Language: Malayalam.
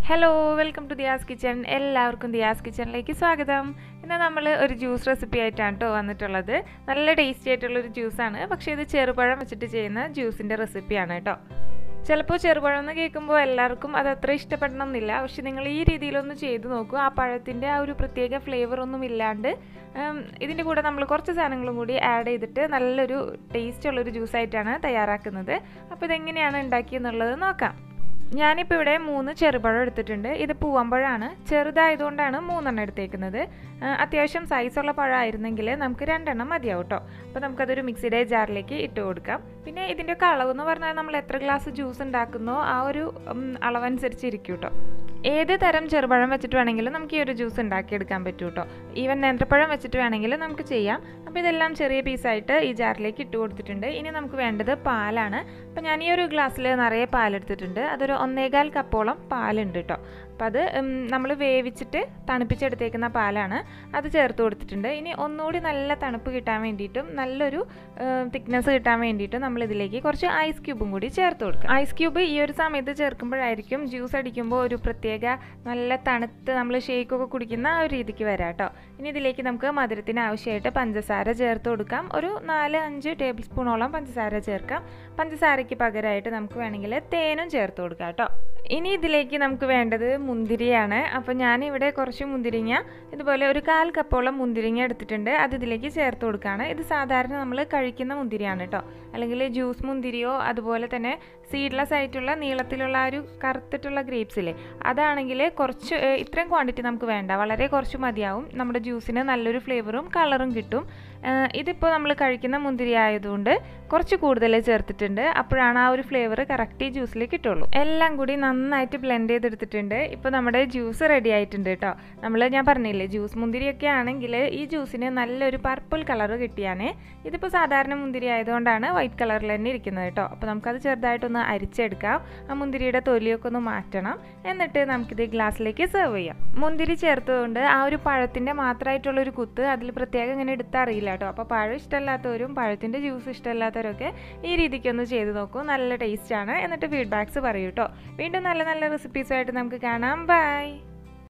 hello welcome to Diya's kitchen എല്ലാവർക്കും ദിയാസ് കിച്ചണിലേക്ക് സ്വാഗതം ഇന്ന് നമ്മൾ ഒരു ജ്യൂസ് റെസിപ്പി ആയിട്ടാണ് കേട്ടോ വന്നിട്ടുള്ളത് നല്ല ടേസ്റ്റി ആയിട്ടുള്ള ഒരു ജ്യൂസാണ് പക്ഷേ ഇത് ചെറുപഴം വെച്ചിട്ട് ചെയ്യുന്ന ജ്യൂസിൻ്റെ റെസിപ്പിയാണ് കേട്ടോ ചിലപ്പോൾ ചെറുപഴം എന്ന് കേൾക്കുമ്പോൾ എല്ലാവർക്കും അത് അത്ര ഇഷ്ടപ്പെടണം എന്നില്ല പക്ഷെ നിങ്ങൾ ഈ രീതിയിലൊന്ന് ചെയ്ത് നോക്കൂ ആ പഴത്തിൻ്റെ ആ ഒരു പ്രത്യേക ഫ്ലേവർ ഒന്നും ഇല്ലാണ്ട് ഇതിൻ്റെ കൂടെ നമ്മൾ കുറച്ച് സാധനങ്ങളും കൂടി ആഡ് ചെയ്തിട്ട് നല്ലൊരു ടേസ്റ്റ് ഉള്ളൊരു ജ്യൂസായിട്ടാണ് തയ്യാറാക്കുന്നത് അപ്പോൾ ഇതെങ്ങനെയാണ് ഉണ്ടാക്കിയെന്നുള്ളത് നോക്കാം ഞാനിപ്പോൾ ഇവിടെ മൂന്ന് ചെറുപഴം എടുത്തിട്ടുണ്ട് ഇത് പൂവമ്പഴമാണ് ചെറുതായതുകൊണ്ടാണ് മൂന്നെണ്ണം എടുത്തേക്കുന്നത് അത്യാവശ്യം സൈസുള്ള പഴമായിരുന്നെങ്കിൽ നമുക്ക് രണ്ടെണ്ണം മതിയാവും കേട്ടോ അപ്പോൾ നമുക്കതൊരു മിക്സിയുടെ ജാറിലേക്ക് ഇട്ട് കൊടുക്കാം പിന്നെ ഇതിൻ്റെയൊക്കെ അളവ് എന്ന് പറഞ്ഞാൽ നമ്മൾ എത്ര ഗ്ലാസ് ജ്യൂസ് ഉണ്ടാക്കുന്നോ ആ ഒരു അളവനുസരിച്ച് ഇരിക്കും കേട്ടോ ഏത് തരം ചെറുപഴം വെച്ചിട്ട് വേണമെങ്കിലും നമുക്ക് ഈ ഒരു ജ്യൂസ് ഉണ്ടാക്കിയെടുക്കാൻ പറ്റും കേട്ടോ ഈവൻ നേന്ത്രപ്പഴം വെച്ചിട്ട് വേണമെങ്കിൽ നമുക്ക് ചെയ്യാം അപ്പോൾ ഇതെല്ലാം ചെറിയ പീസായിട്ട് ഈ ജാറിലേക്ക് ഇട്ട് കൊടുത്തിട്ടുണ്ട് ഇനി നമുക്ക് വേണ്ടത് പാലാണ് അപ്പോൾ ഞാൻ ഈ ഒരു ഗ്ലാസ്സിൽ നിറയെ പാലെടുത്തിട്ടുണ്ട് അതൊരു ഒന്നേകാൽ കപ്പോളം പാലുണ്ട് കേട്ടോ അപ്പോൾ അത് നമ്മൾ വേവിച്ചിട്ട് തണുപ്പിച്ചെടുത്തേക്കുന്ന പാലാണ് അത് ചേർത്ത് കൊടുത്തിട്ടുണ്ട് ഇനി ഒന്നുകൂടി നല്ല തണുപ്പ് കിട്ടാൻ വേണ്ടിയിട്ടും നല്ലൊരു തിക്നെസ് കിട്ടാൻ വേണ്ടിയിട്ടും നമ്മൾ ഇതിലേക്ക് കുറച്ച് ഐസ് ക്യൂബും കൂടി ചേർത്ത് കൊടുക്കുക ഐസ് ക്യൂബ് ഈ ഒരു സമയത്ത് ചേർക്കുമ്പോഴായിരിക്കും ജ്യൂസ് അടിക്കുമ്പോൾ ഒരു പ്രത്യേക നല്ല തണുത്ത് നമ്മൾ ഷേക്കൊക്കെ കുടിക്കുന്ന ആ ഒരു രീതിക്ക് വരാം കേട്ടോ ഇനി ഇതിലേക്ക് നമുക്ക് മധുരത്തിന് ആവശ്യമായിട്ട് പഞ്ചസാര ചേർത്ത് കൊടുക്കാം ഒരു നാല് അഞ്ച് ടേബിൾ സ്പൂണോളം പഞ്ചസാര ചേർക്കാം പഞ്ചസാരയ്ക്ക് പകരമായിട്ട് നമുക്ക് വേണമെങ്കിൽ തേനും ചേർത്ത് കൊടുക്കാം കേട്ടോ ഇനി ഇതിലേക്ക് നമുക്ക് വേണ്ടത് മുന്തിരിയാണ് അപ്പോൾ ഞാനിവിടെ കുറച്ച് മുന്തിരിങ്ങ ഇതുപോലെ ഒരു കാൽ കപ്പോളം മുന്തിരിങ്ങ എടുത്തിട്ടുണ്ട് അത് ഇതിലേക്ക് ചേർത്ത് കൊടുക്കുകയാണ് ഇത് സാധാരണ നമ്മൾ കഴിക്കുന്ന മുന്തിരിയാണ് കേട്ടോ അല്ലെങ്കിൽ ജ്യൂസ് മുന്തിരിയോ അതുപോലെ തന്നെ സീഡ്ലെസ് ആയിട്ടുള്ള നീളത്തിലുള്ള ഒരു കറുത്തിട്ടുള്ള ഗ്രേപ്സില്ലേ അതാണെങ്കിൽ കുറച്ച് ഇത്രയും ക്വാണ്ടിറ്റി നമുക്ക് വേണ്ട വളരെ കുറച്ച് മതിയാവും നമ്മുടെ ജ്യൂസിന് നല്ലൊരു ഫ്ലേവറും കളറും കിട്ടും ഇതിപ്പോൾ നമ്മൾ കഴിക്കുന്ന മുന്തിരി ആയതുകൊണ്ട് കുറച്ച് കൂടുതൽ ചേർത്തിട്ടുണ്ട് അപ്പോഴാണ് ആ ഒരു ഫ്ലേവർ കറക്റ്റ് ഈ ജ്യൂസിൽ കിട്ടുള്ളൂ എല്ലാം കൂടി നന്നായിട്ട് ബ്ലെൻഡ് ചെയ്തെടുത്തിട്ടുണ്ട് ഇപ്പോൾ നമ്മുടെ ജ്യൂസ് റെഡി ആയിട്ടുണ്ട് കേട്ടോ നമ്മൾ ഞാൻ പറഞ്ഞില്ലേ ജ്യൂസ് മുന്തിരിയൊക്കെ ആണെങ്കിൽ ഈ ജ്യൂസിന് നല്ലൊരു പർപ്പിൾ കളർ കിട്ടിയാണേ ഇതിപ്പോൾ സാധാരണ മുന്തിരി ആയതുകൊണ്ടാണ് വൈറ്റ് കളറിൽ തന്നെ ഇരിക്കുന്നത് കേട്ടോ അപ്പോൾ നമുക്കത് ചെറുതായിട്ടൊന്ന് അരിച്ചെടുക്കാം ആ മുന്തിരിയുടെ തൊലിയൊക്കെ ഒന്ന് മാറ്റണം എന്നിട്ട് നമുക്കിത് ഗ്ലാസ്സിലേക്ക് സെർവ് ചെയ്യാം മുന്തിരി ചേർത്തതുകൊണ്ട് ആ ഒരു പഴത്തിൻ്റെ മാത്രമായിട്ടുള്ള ഒരു കുത്ത് അതിൽ പ്രത്യേകം ഇങ്ങനെ എടുത്തറിയില്ല കേട്ടോ അപ്പോൾ പഴം ഇഷ്ടമല്ലാത്തവരും പഴത്തിൻ്റെ ജ്യൂസ് ഇഷ്ടമല്ലാത്തവരൊക്കെ ഈ രീതിക്കൊന്ന് ചെയ്ത് നോക്കൂ നല്ല ടേസ്റ്റാണ് എന്നിട്ട് ഫീഡ്ബാക്സ് പറയൂ കേട്ടോ വീണ്ടും നല്ല നല്ല റെസിപ്പീസുമായിട്ട് നമുക്ക് കാണാം ബൈ